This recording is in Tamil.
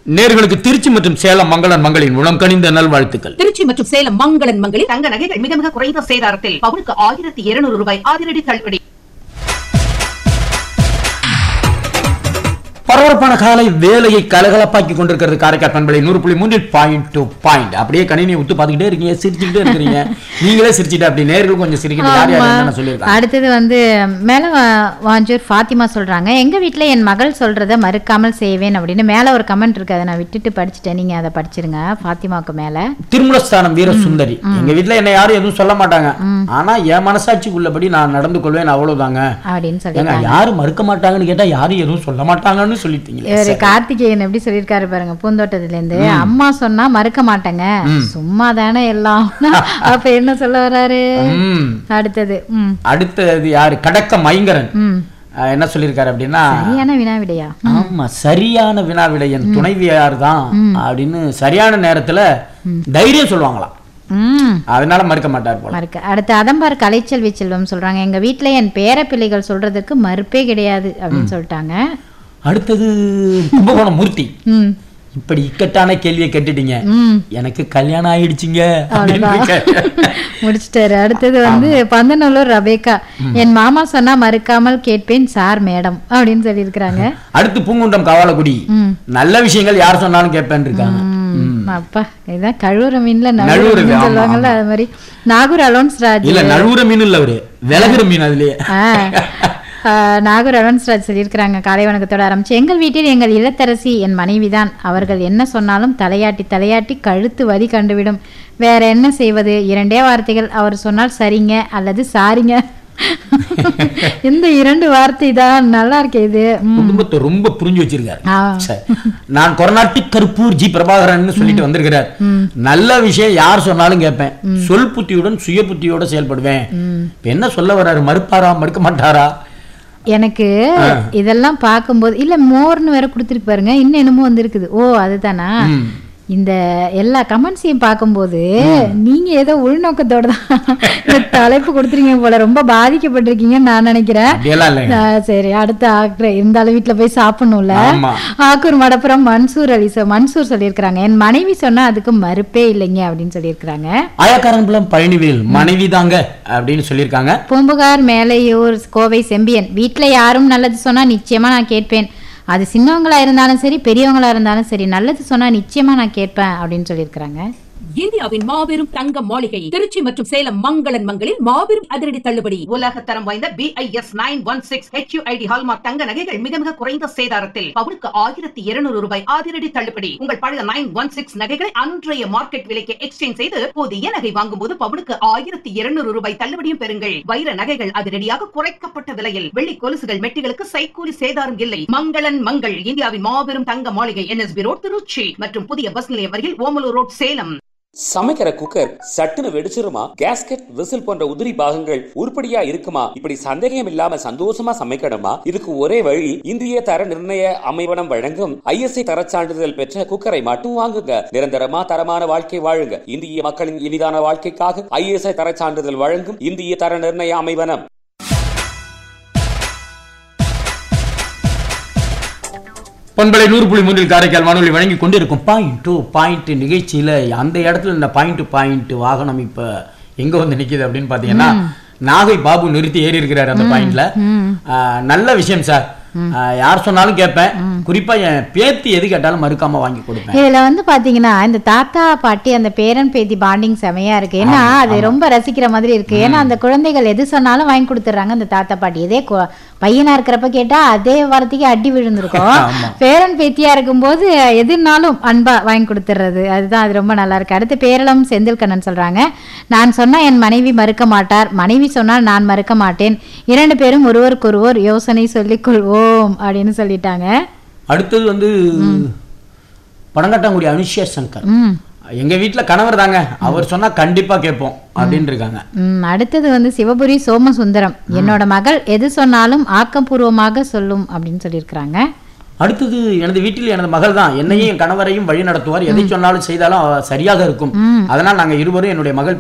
நேர்களுக்கு திருச்சி மற்றும் சேலம் மங்களன் மங்களின் உளம் கனிந்த நல்வாழ்த்துக்கள் திருச்சி மற்றும் சேலம் மங்களன் மங்களில் தங்க நகைகள் மிக மிக குறைந்த சேதாரத்தில் பவுனுக்கு ஆயிரத்தி இருநூறு ரூபாய் அதிரடி தள்ளுபடி பரபரப்பான காலை வேலையை கலகலப்பாக்கி கொண்டிருக்கிறது காரைக்கால் பண்பலை நூறு புள்ளி மூன்றில் பாயிண்ட் டு பாயிண்ட் அப்படியே கணினியை உத்து பார்த்துக்கிட்டே இருக்கீங்க சிரிச்சுக்கிட்டே இருக்கிறீங்க நீங்களே சிரிச்சுட்டு அப்படி நேர்களும் கொஞ்சம் சிரிக்கணும் யார் யார் ஆமா. என்னென்ன சொல்லியிருக்காங்க அடுத்தது வந்து மேல வா- வாஞ்சூர் ஃபாத்திமா சொல்றாங்க எங்க வீட்ல என் மகள் சொல்றத மறுக்காமல் செய்வேன் அப்படின்னு மேல ஒரு கமெண்ட் இருக்கு அதை நான் விட்டுட்டு படிச்சுட்டேன் நீங்க அதை படிச்சிருங்க ஃபாத்திமாவுக்கு மேல திருமலஸ்தானம் வீர சுந்தரி எங்க வீட்ல என்ன யாரும் எதுவும் சொல்ல மாட்டாங்க ஆனா என் மனசாட்சிக்குள்ளபடி நான் நடந்து கொள்வேன் அவ்வளவுதாங்க அப்படின்னு ஏங்க சொல்லியிருக்காங்க யாரும் மறுக்க மாட்டாங்கன்னு கேட்டா யாரும் எதுவும் சொல்ல மாட்டாங்கன்னு சொல்லிட்டீங்களே இவரு கார்த்திகேயன் எப்படி சொல்லியிருக்காரு பாருங்க பூந்தோட்டத்துல இருந்து அம்மா சொன்னா மறுக்க மாட்டேங்க சும்மா தானே எல்லாம் அப்ப என்ன சொல்ல வராரு ம். அடுத்தது ம் அடுத்தது யாரு கடக்க மைங்கரன் ம் அஹ் என்ன சொல்லியிருக்காரு அப்படின்னா சரியான வினா விடையா ஆமா சரியான வினாவிடை என் துணைவியார் தான் அப்படின்னு சரியான நேரத்துல தைரியம் சொல்லுவாங்களாம் ம் அதனால மறுக்க மாட்டார் போல மறுக்க அடுத்து அதம்பார் கலைச்செல்வி செல்வம் சொல்றாங்க எங்க வீட்ல என் பேர பிள்ளைகள் சொல்றதுக்கு மறுப்பே கிடையாது அப்படின்னு சொல்லிட்டாங்க அடுத்தது கும்பகோணம் மூர்த்தி ம் இப்படி இக்கட்டான கேள்வியை கேட்டுட்டீங்க ம் எனக்கு கல்யாணம் ஆயிடுச்சுங்க அப்படின்னு அவ்வளவுதான். இருக்க. முடிச்சிட்டாரு அடுத்தது வந்து பந்தநல்லூர் ரபேக்கா என் மாமா சொன்னா மறுக்காமல் கேட்பேன் சார் மேடம் அப்படின்னு சொல்லியிருக்கிறாங்க அடுத்து பூங்குன்றம் காவாலக்குடி ம். நல்ல விஷயங்கள் யார் சொன்னாலும் கேட்பேன் இருக்காங்க ம், அப்பா இதான் கழுவுற மீன்ல நழுவுற நழுவுற மீன் ஆமா, சொல்லுவாங்கல்ல அது மாதிரி நாகூர் அலோன்ஸ் ராஜ் இல்ல நழுவுற மீன் இல்ல அவரு விலகுற மீன் அதுலயே ஆ, ஆ, நாகூர் அலோன்ஸ் ராஜ் சொல்லியிருக்கிறாங்க காலை வணக்கத்தோட ஆரம்பிச்சு எங்கள் வீட்டில் எங்கள் இல்லத்தரசி என் மனைவிதான் அவர்கள் என்ன சொன்னாலும் தலையாட்டி தலையாட்டி கழுத்து வலி கண்டுவிடும் வேற என்ன செய்வது இரண்டே வார்த்தைகள் அவர் சொன்னால் சரிங்க அல்லது சாரிங்க இந்த இரண்டு வார்த்தை தான் நல்லா இருக்கே இது ம். குடும்பத்தை ரொம்ப புரிஞ்சு வச்சிருக்காரு ஆ. சரி. நான் கொரநாட்டு கருப்பூர் ஜி பிரபாகரன் சொல்லிட்டு வந்திருக்கிறார் நல்ல விஷயம் யார் சொன்னாலும் கேட்பேன் சொல் புத்தியுடன் சுய புத்தியோட செயல்படுவேன் இப்ப என்ன சொல்ல வர்றாரு மறுப்பாரா மறுக்க மாட்டாரா எனக்கு இதெல்லாம் பார்க்கும்போது இல்ல மோர்னு வேற கொடுத்துருக்கு பாருங்க இன்னும் என்னமோ வந்திருக்குது ஓ அதுதானா ம். இந்த எல்லா கமெண்ட்ஸையும் பார்க்கும்போது நீங்க ஏதோ உள்நோக்கத்தோட தான் இந்த தலைப்பு கொடுத்துருக்கீங்க போல ரொம்ப பாதிக்கப்பட்டிருக்கீங்கன்னு நான் நினைக்கிறேன் அப்படியெல்லாம் இல்லைங்க ஆ, சரி அடுத்து ஆக்குறேன் இருந்தாலும் வீட்டுல போய் சாப்பிடணும்ல ஆமா. ஆக்கூர் மடப்புறம் மன்சூர் அலி சொ- மன்சூர் சொல்லியிருக்கிறாங்க என் மனைவி சொன்னா அதுக்கு மறுப்பே இல்லைங்க அப்படின்னு சொல்லியிருக்கிறாங்க ஆயக்காரன்புலம் பழனிவேல் மனைவி தாங்க அப்படின்னு சொல்லியிருக்காங்க பூம்புகார் மேலையூர் கோவை செம்பியன் வீட்ல யாரும் நல்லது சொன்னா நிச்சயமா நான் கேட்பேன் அது சின்னவங்களா இருந்தாலும் சரி பெரியவங்களா இருந்தாலும் சரி நல்லது சொன்னா நிச்சயமா நான் கேட்பேன் அப்படின்னு சொல்லியிருக்கிறாங்க இந்தியாவின் மாபெரும் தங்க மாளிகை திருச்சி மற்றும் சேலம் மங்களன் மங்களில் மாபெரும் அதிரடி தள்ளுபடி உலக தரம் வாய்ந்த BIS nine one six HUID hallmark தங்க நகைகள் மிக மிக குறைந்த சேதாரத்தில் பவுனுக்கு ஆயிரத்தி இருநூறு ரூபாய் அதிரடி தள்ளுபடி உங்கள் பழைய நைன் ஒன் சிக்ஸ் நகைகளை அன்றைய மார்க்கெட் விலைக்கு எக்ஸ்சேஞ்ச் செய்து புதிய நகை வாங்கும்போது பவுனுக்கு ஆயிரத்தி இருநூறு ரூபாய் தள்ளுபடியும் பெறுங்கள் வைர நகைகள் அதிரடியாக குறைக்கப்பட்ட விலையில் வெள்ளி கொலுசுகள் மெட்டிகளுக்கு சைக்கூலி சேதாரம் இல்லை மங்களன் மங்கள் இந்தியாவின் மாபெரும் தங்க மாளிகை என்எஸ்பி ரோட் திருச்சி மற்றும் புதிய பஸ் நிலையம் அருகில் ஓமலூர் ரோட் சேலம் சமைக்கிற குக்கர் சட்டுன்னு வெடிச்சிருமா கேஸ்கெட் விசில் போன்ற உதிரி பாகங்கள் உருப்படியா இருக்குமா இப்படி சந்தேகம் இல்லாம சந்தோஷமா சமைக்கணுமா இதுக்கு ஒரே வழி இந்திய தர நிர்ணய அமைவனம் வழங்கும் ஐஎஸ்ஐ தரச் சான்றிதழ் பெற்ற குக்கரை மட்டும் வாங்குங்க நிரந்தரமா தரமான வாழ்க்கை வாழுங்க இந்திய மக்களின் இனிதான வாழ்க்கைக்காக ஐஎஸ்ஐ தரச் சான்றிதழ் வழங்கும் இந்திய தர நிர்ணய அமைவனம் பண்பலை நூறு புள்ளி மூன்றில் காரைக்கால் வானொலி வழங்கி கொண்டிருக்கும் பாயிண்ட் டு பாயிண்ட் நிகழ்ச்சியில அந்த இடத்துல இந்த பாயிண்ட் டு பாயிண்ட் வாகனம் இப்ப எங்க வந்து நிக்குது அப்படின்னு பாத்தீங்கன்னா நாகை பாபு நிறுத்தி ஏறி இருக்கிறாரு அந்த பாயிண்ட்ல நல்ல விஷயம் சார் ஆஹ் யார் சொன்னாலும் கேட்பேன் குறிப்பா என் பேத்தி எது கேட்டாலும் மறுக்காம வாங்கி கொடுப்பேன் இதுல வந்து பாத்தீங்கன்னா இந்த தாத்தா பாட்டி அந்த பேரன் பேத்தி பாண்டிங் செமையா இருக்கு ஏன்னா அது ரொம்ப ரசிக்கிற மாதிரி இருக்கு ஏன்னா அந்த குழந்தைகள் எது சொன்னாலும் வாங்கி கொடுத்துட்றாங்க அந்த தாத்தா பாட்டி இதே கு- பையனா இருக்கிறப்ப கேட்டா அதே வாரத்துக்கு அடி விழுந்திருக்கும் ஆமா. பேரன் பேத்தியா இருக்கும்போது எதுனாலும் அன்பா வாங்கி கொடுத்துறது அதுதான் அது ரொம்ப நல்லா இருக்கு அடுத்து பேரளம் செந்தில் கண்ணன் சொல்றாங்க நான் சொன்னா என் மனைவி மறுக்க மாட்டார் மனைவி சொன்னால் நான் மறுக்க மாட்டேன் இரண்டு பேரும் ஒருவருக்கொருவர் யோசனை சொல்லிக் கொள்வோம் அப்படின்னு சொல்லிட்டாங்க அடுத்தது வந்து பனங்காட்டாங்குடி அனுஷ்யா சங்கர் ம் எங்க வீட்டுல கணவர் தாங்க அவர் சொன்னா கண்டிப்பா கேட்போம் அப்படின்னு இருக்காங்க ம், அடுத்தது வந்து சிவபுரி சோமசுந்தரம் என்னோட மகள் எது சொன்னாலும் ஆக்கப்பூர்வமாக சொல்லும் அப்படின்னு சொல்லியிருக்கிறாங்க அடுத்தது எனது வீட்டில் எனது மகள் தான் என்னையும் என் கணவரையும் வழி நடத்துவார் எதை சொன்னாலும் செய்தாலும் அவ சரியாக இருக்கும் அதனால் நாங்க இருவரும் என்னுடைய மகள்